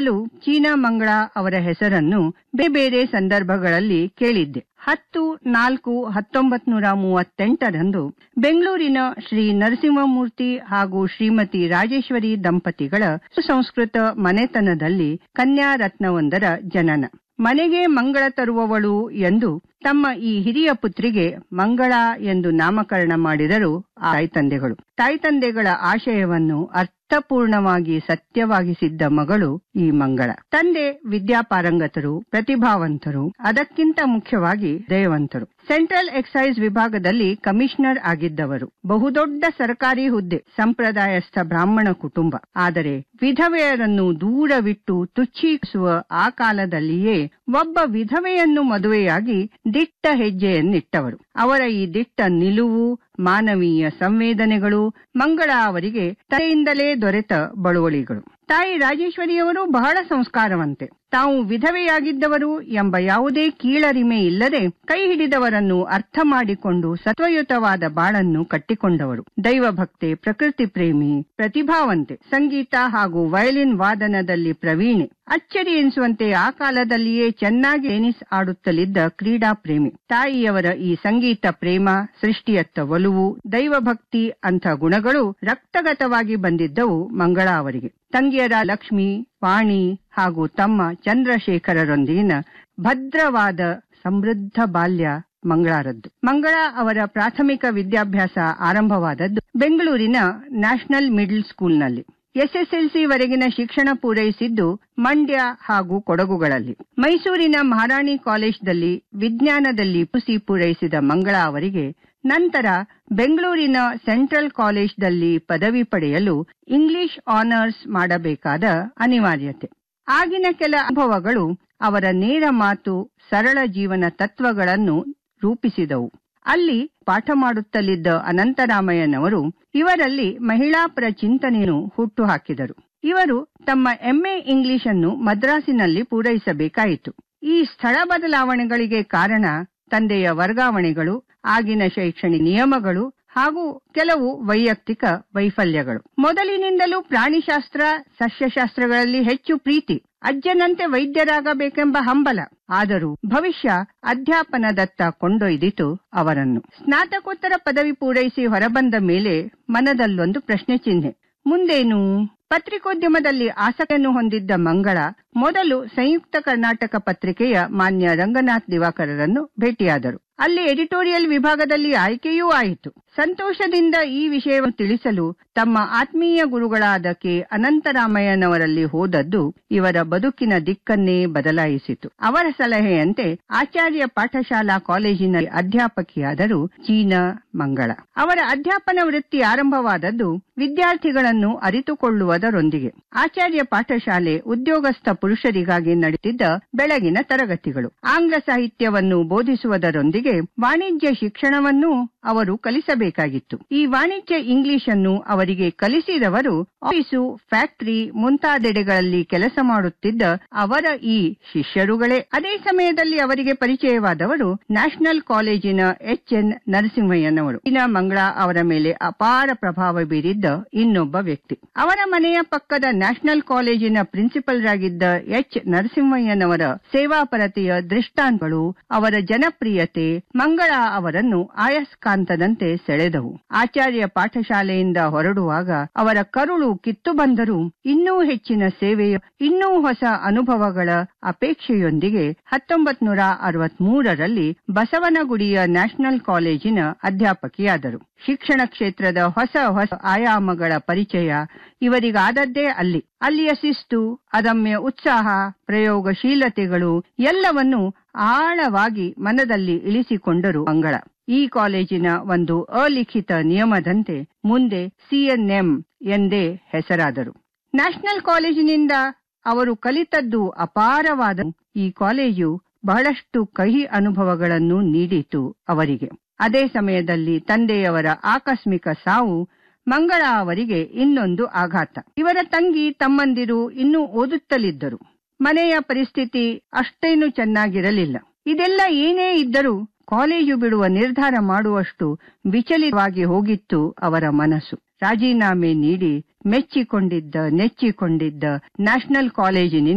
ಮೊದಲು ಚೀನಾ ಮಂಗಳ ಅವರ ಹೆಸರನ್ನು ಬೇರೆ ಬೇರೆ ಸಂದರ್ಭಗಳಲ್ಲಿ ಕೇಳಿದ್ದೆ ಹತ್ತು ನಾಲ್ಕು ಹತ್ತೊಂಬತ್ ನೂರ ಮೂವತ್ತೆಂಟರಂದು ಬೆಂಗಳೂರಿನ ಶ್ರೀ ನರಸಿಂಹಮೂರ್ತಿ ಹಾಗೂ ಶ್ರೀಮತಿ ರಾಜೇಶ್ವರಿ ದಂಪತಿಗಳ ಸುಸಂಸ್ಕೃತ ಮನೆತನದಲ್ಲಿ ಕನ್ಯಾ ರತ್ನವೊಂದರ ಜನನ ಮನೆಗೆ ಮಂಗಳ ತರುವವಳು ಎಂದು ತಮ್ಮ ಈ ಹಿರಿಯ ಪುತ್ರಿಗೆ ಮಂಗಳ ಎಂದು ನಾಮಕರಣ ಮಾಡಿದರು ಆ ತಾಯ್ತಂದೆಗಳು ತಾಯ್ತಂದೆಗಳ ಆಶಯವನ್ನು ಅರ್ಥಪೂರ್ಣವಾಗಿ ಸತ್ಯವಾಗಿಸಿದ್ದ ಮಗಳು ಈ ಮಂಗಳ ತಂದೆ ವಿದ್ಯಾಪಾರಂಗತರು ಪ್ರತಿಭಾವಂತರು ಅದಕ್ಕಿಂತ ಮುಖ್ಯವಾಗಿ ದಯವಂತರು ಸೆಂಟ್ರಲ್ ಎಕ್ಸೈಸ್ ವಿಭಾಗದಲ್ಲಿ ಕಮಿಷನರ್ ಆಗಿದ್ದವರು ಬಹುದೊಡ್ಡ ಸರ್ಕಾರಿ ಹುದ್ದೆ ಸಂಪ್ರದಾಯಸ್ಥ ಬ್ರಾಹ್ಮಣ ಕುಟುಂಬ ಆದರೆ ವಿಧವೆಯರನ್ನು ದೂರವಿಟ್ಟು ತುಚ್ಛಿಸುವ ಆ ಕಾಲದಲ್ಲಿಯೇ ಒಬ್ಬ ವಿಧವೆಯನ್ನು ಮದುವೆಯಾಗಿ ದಿಟ್ಟ ಹೆಜ್ಜೆಯನ್ನಿಟ್ಟವರು ಅವರ ಈ ದಿಟ್ಟ ನಿಲುವು ಮಾನವೀಯ ಸಂವೇದನೆಗಳು ಮಂಗಳ ಅವರಿಗೆ ತಾಯಿಯಿಂದಲೇ ದೊರೆತ ಬಳುವಳಿಗಳು ತಾಯಿ ರಾಜೇಶ್ವರಿಯವರು ಬಹಳ ಸಂಸ್ಕಾರವಂತೆ ತಾವು ವಿಧವೆಯಾಗಿದ್ದವರು ಎಂಬ ಯಾವುದೇ ಕೀಳರಿಮೆ ಇಲ್ಲದೆ ಕೈ ಹಿಡಿದವರನ್ನು ಅರ್ಥ ಮಾಡಿಕೊಂಡು ಸತ್ವಯುತವಾದ ಬಾಳನ್ನು ಕಟ್ಟಿಕೊಂಡವರು ದೈವಭಕ್ತೆ ಪ್ರಕೃತಿ ಪ್ರೇಮಿ ಪ್ರತಿಭಾವಂತೆ ಸಂಗೀತ ಹಾಗೂ ವಯಲಿನ್ ವಾದನದಲ್ಲಿ ಪ್ರವೀಣೆ ಅಚ್ಚರಿ ಎನಿಸುವಂತೆ ಆ ಕಾಲದಲ್ಲಿಯೇ ಚೆನ್ನಾಗಿ ಟೆನಿಸ್ ಆಡುತ್ತಲಿದ್ದ ಕ್ರೀಡಾ ಪ್ರೇಮಿ ತಾಯಿಯವರ ಈ ಸಂಗೀತ ಪ್ರೇಮ ಸೃಷ್ಟಿಯತ್ತ ಒಲುವು ದೈವಭಕ್ತಿ ಅಂಥ ಗುಣಗಳು ರಕ್ತಗತವಾಗಿ ಬಂದಿದ್ದವು ಮಂಗಳ ಅವರಿಗೆ ತಂಗಿಯರ ಲಕ್ಷ್ಮಿ ವಾಣಿ ಹಾಗೂ ತಮ್ಮ ಚಂದ್ರಶೇಖರರೊಂದಿಗಿನ ಭದ್ರವಾದ ಸಮೃದ್ಧ ಬಾಲ್ಯ ಮಂಗಳಾರದ್ದು ಮಂಗಳ ಅವರ ಪ್ರಾಥಮಿಕ ವಿದ್ಯಾಭ್ಯಾಸ ಆರಂಭವಾದದ್ದು ಬೆಂಗಳೂರಿನ ನ್ಯಾಷನಲ್ ಮಿಡ್ಲ್ ಸ್ಕೂಲ್ನಲ್ಲಿ ಎಸ್ಎಸ್ಎಲ್ಸಿ ವರೆಗಿನ ಶಿಕ್ಷಣ ಪೂರೈಸಿದ್ದು ಮಂಡ್ಯ ಹಾಗೂ ಕೊಡಗುಗಳಲ್ಲಿ ಮೈಸೂರಿನ ಮಹಾರಾಣಿ ಕಾಲೇಜ್ನಲ್ಲಿ ವಿಜ್ಞಾನದಲ್ಲಿ ಪುಸಿ ಪೂರೈಸಿದ ಮಂಗಳ ಅವರಿಗೆ ನಂತರ ಬೆಂಗಳೂರಿನ ಸೆಂಟ್ರಲ್ ಕಾಲೇಜ್ನಲ್ಲಿ ಪದವಿ ಪಡೆಯಲು ಇಂಗ್ಲಿಷ್ ಆನರ್ಸ್ ಮಾಡಬೇಕಾದ ಅನಿವಾರ್ಯತೆ ಆಗಿನ ಕೆಲ ಅನುಭವಗಳು ಅವರ ನೇರ ಮಾತು ಸರಳ ಜೀವನ ತತ್ವಗಳನ್ನು ರೂಪಿಸಿದವು ಅಲ್ಲಿ ಪಾಠ ಮಾಡುತ್ತಲಿದ್ದ ಅನಂತರಾಮಯ್ಯನವರು ಇವರಲ್ಲಿ ಮಹಿಳಾಪರ ಚಿಂತನೆಯನ್ನು ಹುಟ್ಟುಹಾಕಿದರು ಇವರು ತಮ್ಮ ಎಂಎ ಇಂಗ್ಲಿಷ್ ಅನ್ನು ಮದ್ರಾಸಿನಲ್ಲಿ ಪೂರೈಸಬೇಕಾಯಿತು ಈ ಸ್ಥಳ ಬದಲಾವಣೆಗಳಿಗೆ ಕಾರಣ ತಂದೆಯ ವರ್ಗಾವಣೆಗಳು ಆಗಿನ ಶೈಕ್ಷಣಿಕ ನಿಯಮಗಳು ಹಾಗೂ ಕೆಲವು ವೈಯಕ್ತಿಕ ವೈಫಲ್ಯಗಳು ಮೊದಲಿನಿಂದಲೂ ಪ್ರಾಣಿಶಾಸ್ತ್ರ ಸಸ್ಯಶಾಸ್ತ್ರಗಳಲ್ಲಿ ಹೆಚ್ಚು ಪ್ರೀತಿ ಅಜ್ಜನಂತೆ ವೈದ್ಯರಾಗಬೇಕೆಂಬ ಹಂಬಲ ಆದರೂ ಭವಿಷ್ಯ ಅಧ್ಯಾಪನದತ್ತ ಕೊಂಡೊಯ್ದಿತು ಅವರನ್ನು ಸ್ನಾತಕೋತ್ತರ ಪದವಿ ಪೂರೈಸಿ ಹೊರಬಂದ ಮೇಲೆ ಮನದಲ್ಲೊಂದು ಪ್ರಶ್ನೆ ಚಿಹ್ನೆ ಮುಂದೇನು ಪತ್ರಿಕೋದ್ಯಮದಲ್ಲಿ ಆಸಕ್ತಿಯನ್ನು ಹೊಂದಿದ್ದ ಮಂಗಳ ಮೊದಲು ಸಂಯುಕ್ತ ಕರ್ನಾಟಕ ಪತ್ರಿಕೆಯ ಮಾನ್ಯ ರಂಗನಾಥ್ ದಿವಾಕರರನ್ನು ಭೇಟಿಯಾದರು ಅಲ್ಲಿ ಎಡಿಟೋರಿಯಲ್ ವಿಭಾಗದಲ್ಲಿ ಆಯ್ಕೆಯೂ ಆಯಿತು ಸಂತೋಷದಿಂದ ಈ ವಿಷಯವನ್ನು ತಿಳಿಸಲು ತಮ್ಮ ಆತ್ಮೀಯ ಗುರುಗಳಾದ ಕೆ ಅನಂತರಾಮಯ್ಯನವರಲ್ಲಿ ಹೋದದ್ದು ಇವರ ಬದುಕಿನ ದಿಕ್ಕನ್ನೇ ಬದಲಾಯಿಸಿತು ಅವರ ಸಲಹೆಯಂತೆ ಆಚಾರ್ಯ ಪಾಠಶಾಲಾ ಕಾಲೇಜಿನ ಅಧ್ಯಾಪಕಿಯಾದರು ಚೀನಾ ಮಂಗಳ ಅವರ ಅಧ್ಯಾಪನ ವೃತ್ತಿ ಆರಂಭವಾದದ್ದು ವಿದ್ಯಾರ್ಥಿಗಳನ್ನು ಅರಿತುಕೊಳ್ಳುವುದರೊಂದಿಗೆ ಆಚಾರ್ಯ ಪಾಠಶಾಲೆ ಉದ್ಯೋಗಸ್ಥ ಪುರುಷರಿಗಾಗಿ ನಡೆಯುತ್ತಿದ್ದ ಬೆಳಗಿನ ತರಗತಿಗಳು ಆಂಗ್ಲ ಸಾಹಿತ್ಯವನ್ನು ಬೋಧಿಸುವುದರೊಂದಿಗೆ ವಾಣಿಜ್ಯ ಶಿಕ್ಷಣವನ್ನೂ ಅವರು ಕಲಿಸಬೇಕಾಗಿತ್ತು ಈ ವಾಣಿಜ್ಯ ಇಂಗ್ಲಿಷ್ ಅನ್ನು ಅವರಿಗೆ ಕಲಿಸಿದವರು ಆಫೀಸು ಫ್ಯಾಕ್ಟರಿ ಮುಂತಾದೆಡೆಗಳಲ್ಲಿ ಕೆಲಸ ಮಾಡುತ್ತಿದ್ದ ಅವರ ಈ ಶಿಷ್ಯರುಗಳೇ ಅದೇ ಸಮಯದಲ್ಲಿ ಅವರಿಗೆ ಪರಿಚಯವಾದವರು ನ್ಯಾಷನಲ್ ಕಾಲೇಜಿನ ಎಚ್ ಎನ್ ನರಸಿಂಹಯ್ಯನವರು ಇನ ಮಂಗಳ ಅವರ ಮೇಲೆ ಅಪಾರ ಪ್ರಭಾವ ಬೀರಿದ್ದ ಇನ್ನೊಬ್ಬ ವ್ಯಕ್ತಿ ಅವರ ಮನೆಯ ಪಕ್ಕದ ನ್ಯಾಷನಲ್ ಕಾಲೇಜಿನ ಪ್ರಿನ್ಸಿಪಲ್ರಾಗಿದ್ದ ಎಚ್ ನರಸಿಂಹಯ್ಯನವರ ಸೇವಾಪರತೆಯ ದೃಷ್ಟಾಂತಗಳು ಅವರ ಜನಪ್ರಿಯತೆ ಮಂಗಳ ಅವರನ್ನು ಆಯಸ್ಕಾಂತದಂತೆ ಸೆಳೆದವು ಆಚಾರ್ಯ ಪಾಠಶಾಲೆಯಿಂದ ಹೊರಡುವಾಗ ಅವರ ಕರುಳು ಕಿತ್ತು ಬಂದರೂ ಇನ್ನೂ ಹೆಚ್ಚಿನ ಸೇವೆಯ ಇನ್ನೂ ಹೊಸ ಅನುಭವಗಳ ಅಪೇಕ್ಷೆಯೊಂದಿಗೆ ಹತ್ತೊಂಬತ್ ನೂರ ಅರವತ್ಮೂರರಲ್ಲಿ ಬಸವನಗುಡಿಯ ನ್ಯಾಷನಲ್ ಕಾಲೇಜಿನ ಅಧ್ಯಾಪಕಿಯಾದರು ಶಿಕ್ಷಣ ಕ್ಷೇತ್ರದ ಹೊಸ ಹೊಸ ಆಯಾಮಗಳ ಪರಿಚಯ ಇವರಿಗಾದದ್ದೇ ಅಲ್ಲಿ ಅಲ್ಲಿಯ ಶಿಸ್ತು ಅದಮ್ಯ ಉತ್ಸಾಹ ಪ್ರಯೋಗಶೀಲತೆಗಳು ಎಲ್ಲವನ್ನೂ ಆಳವಾಗಿ ಮನದಲ್ಲಿ ಇಳಿಸಿಕೊಂಡರು ಮಂಗಳ ಈ ಕಾಲೇಜಿನ ಒಂದು ಅಲಿಖಿತ ನಿಯಮದಂತೆ ಮುಂದೆ ಸಿಎನ್ಎಂ ಎಂದೇ ಹೆಸರಾದರು ನ್ಯಾಷನಲ್ ಕಾಲೇಜಿನಿಂದ ಅವರು ಕಲಿತದ್ದು ಅಪಾರವಾದ ಈ ಕಾಲೇಜು ಬಹಳಷ್ಟು ಕಹಿ ಅನುಭವಗಳನ್ನು ನೀಡಿತು ಅವರಿಗೆ ಅದೇ ಸಮಯದಲ್ಲಿ ತಂದೆಯವರ ಆಕಸ್ಮಿಕ ಸಾವು ಮಂಗಳ ಅವರಿಗೆ ಇನ್ನೊಂದು ಆಘಾತ ಇವರ ತಂಗಿ ತಮ್ಮಂದಿರು ಇನ್ನೂ ಓದುತ್ತಲಿದ್ದರು ಮನೆಯ ಪರಿಸ್ಥಿತಿ ಅಷ್ಟೇನು ಚೆನ್ನಾಗಿರಲಿಲ್ಲ ಇದೆಲ್ಲ ಏನೇ ಇದ್ದರೂ ಕಾಲೇಜು ಬಿಡುವ ನಿರ್ಧಾರ ಮಾಡುವಷ್ಟು ವಿಚಲಿತವಾಗಿ ಹೋಗಿತ್ತು ಅವರ ಮನಸ್ಸು ರಾಜೀನಾಮೆ ನೀಡಿ ಮೆಚ್ಚಿಕೊಂಡಿದ್ದ ನೆಚ್ಚಿಕೊಂಡಿದ್ದ ನ್ಯಾಷನಲ್ ಕಾಲೇಜಿನಿಂದ